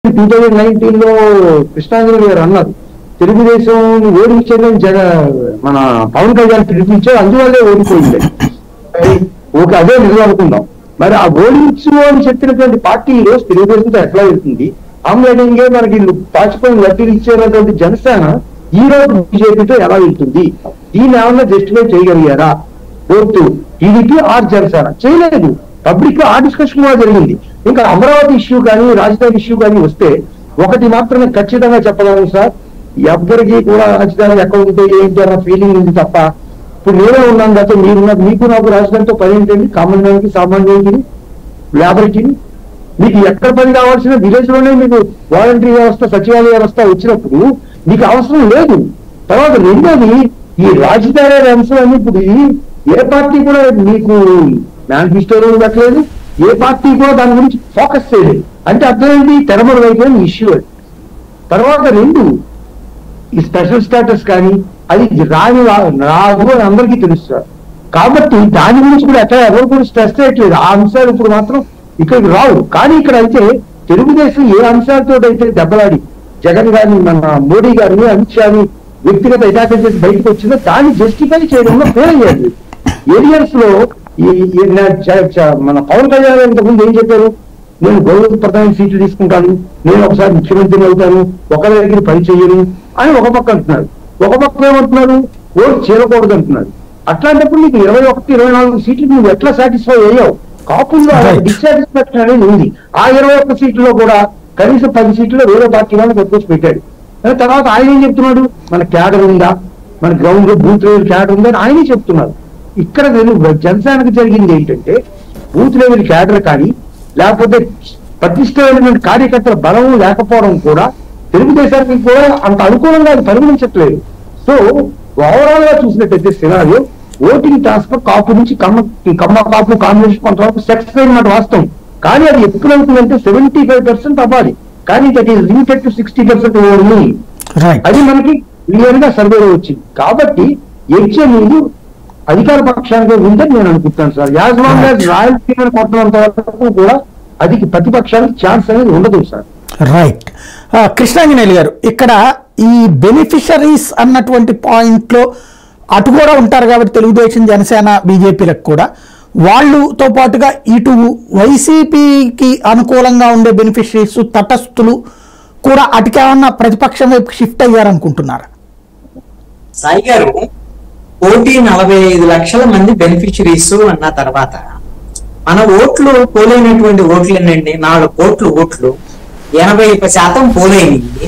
Two thousand nineteen లో కృష్ణాంజలి గారు అన్నారు తెలుగుదేశం ఓడించేదని జగ మన పవన్ కళ్యాణ్ పిలిపించారు అందువల్లే ఓడిపోయింది మరి ఓకే అదే నిజం అనుకుందాం మరి ఆ ఓడించు అని చెప్పినటువంటి పార్టీ ఈ రోజు తెలుగుదేశంతో ఎట్లా వెళ్తుంది ఆమ్లెటింగే మనకి పాచిపోయిన లడ్డీలు ఇచ్చేటటువంటి జనసేన ఈ రోజు బీజేపీతో ఎలా వెళ్తుంది దీన్ని ఏమన్నా జస్టిఫై చేయగలిగారా ఓటు టీడీపీ ఆర్ జనసేన చేయలేదు పబ్లిక్ లో ఆ డిస్కషన్ కూడా జరిగింది ఇంకా అమరావతి ఇష్యూ కానీ రాజధాని ఇష్యూ కానీ వస్తే ఒకటి మాత్రమే ఖచ్చితంగా చెప్పగలను సార్ ఎవ్వరికి కూడా రాజధాని ఎక్కడ ఉంటే ఏంటి అన్న ఫీలింగ్ ఉంది తప్ప ఇప్పుడు నేనే ఉన్నాను కదా మీరున్న మీకు నాకు రాజధానితో పని ఏంటండి కామన్ మ్యాన్ కి సామాన్యుడికి లేబర్కి మీకు ఎక్కడ పని కావాల్సిన విలేజ్ లోనే మీకు వాలంటరీ వ్యవస్థ సచివాలయ వ్యవస్థ వచ్చినప్పుడు మీకు అవసరం లేదు తర్వాత రెండోది ఈ రాజధాని అనే అంశం అని ఇప్పుడు ఇది ఏ పార్టీ కూడా మీకు మేనిఫెస్టోలో పెట్టలేదు ఏ పార్టీ కూడా దాని గురించి ఫోకస్ చేయలేదు అంటే అర్థం ఏంటి తెరమల వైపు ఇష్యూ అది తర్వాత రెండు ఈ స్పెషల్ స్టేటస్ కానీ అది రాని వా- రాదు అని అందరికీ తెలుస్తారు కాబట్టి దాని గురించి కూడా ఎక్కడ ఎవరు కూడా స్ట్రెస్ చేయట్లేదు ఆ అంశాలు ఇప్పుడు మాత్రం ఇక్కడికి రావు కానీ ఇక్కడ అయితే తెలుగుదేశం ఏ అంశాలతో అయితే దెబ్బలాడి జగన్ గారిని మన మోడీ గారిని అమిత్ షాని వ్యక్తిగత అటాక్ చేసి బయటకు వచ్చిందో దాన్ని జస్టిఫై చేయడంలో ఫెయిల్ అయ్యారు ఏరియాస్ లో ఈ ఈ నా- చ- చ- మన పవన్ కళ్యాణ్ గారు ఇంతకుముందు ఏం చెప్పారు నేను గౌరవ ప్రధాని సీట్లు తీసుకుంటాను నేను ఒకసారి ముఖ్యమంత్రిని అవుతాను ఒకరి దగ్గర పని చెయ్యను అని ఒక పక్క అంటున్నారు ఒక పక్క ఏమంటున్నారు ఓటు చేరకూడదు అంటున్నారు అట్లాంటప్పుడు నీకు ఇరవై ఒకటి ఇరవై నాలుగు సీట్లు నువ్వు ఎట్లా సాటిస్ఫై అయ్యావు కాపుల్లో Right. డిస్సాటిస్ఫాక్షన్ అనేది ఉంది ఆ ఇరవై ఒక్క సీట్లలో కూడా కనీసం పది సీట్లు వేరే పార్టీ వాళ్ళని పట్టుకొచ్చి పెట్టాడు ఆ తర్వాత ఆయన ఏం చెప్తున్నాడు మన క్యాడర్ ఉందా మన గ్రౌండ్ లో బూత్ లెవెల్ క్యాడర్ ఉందా అని ఆయనే చెప్తున్నారు ఇక్కడ నేను జనసేనకు జరిగింది ఏంటంటే బూత్ లెవెల్ క్యాడర్ కానీ లేకపోతే పటిష్టమైనటువంటి కార్యకర్తల బలం లేకపోవడం కూడా తెలుగుదేశానికి కూడా అంత అనుకూలంగా అది పరిగణించట్లేదు సో ఓవరాల్ గా చూసినట్టయితే సినారియో ఓటింగ్ ట్రాన్స్ఫర్ కాపు నుంచి కమ్మ కమ్మ కాపు కాంబినేషన్ కొంతవరకు సక్సెస్ అయినమాట వాస్తవం కానీ అది ఎప్పుడు అవుతుందంటే సెవెంటీ ఫైవ్ పర్సెంట్ అవ్వాలి కానీ that is limited to sixty percent only right అది మనకి క్లియర్ గా సర్వేలో వచ్చింది కాబట్టి హెచ్ అనేది అధికార పక్షానికి ఉందని నేను అనుకుంటాను సార్ యాజ్ లాంగ్ యాజ్ రాయలసీమను కొట్టినంత వరకు కూడా అది ప్రతిపక్షానికి ఛాన్స్ అనేది ఉండదు సార్ రైట్ ఆ, కృష్ణాంజనేయులు గారు ఇక్కడ ఈ బెనిఫిషరీస్ అన్నటువంటి పాయింట్లో అటు కూడా ఉంటారు కాబట్టి తెలుగుదేశం జనసేన బీజేపీలకు కూడా వాళ్ళతో పాటుగా ఇటు వైసీపీకి అనుకూలంగా ఉండే బెనిఫిషరీస్ తటస్థులు కూడా అటుకేమన్నా ప్రతిపక్షం వైపు షిఫ్ట్ అయ్యారనుకుంటున్నారా సాయి గారు కోటి నలభై ఐదు లక్షల మంది బెనిఫిషరీస్ అన్న తర్వాత మన ఓట్లు పోలైనటువంటి ఓట్లు ఏంటండి నాలుగు కోట్లు ఓట్లు ఎనభై శాతం పోలైనవి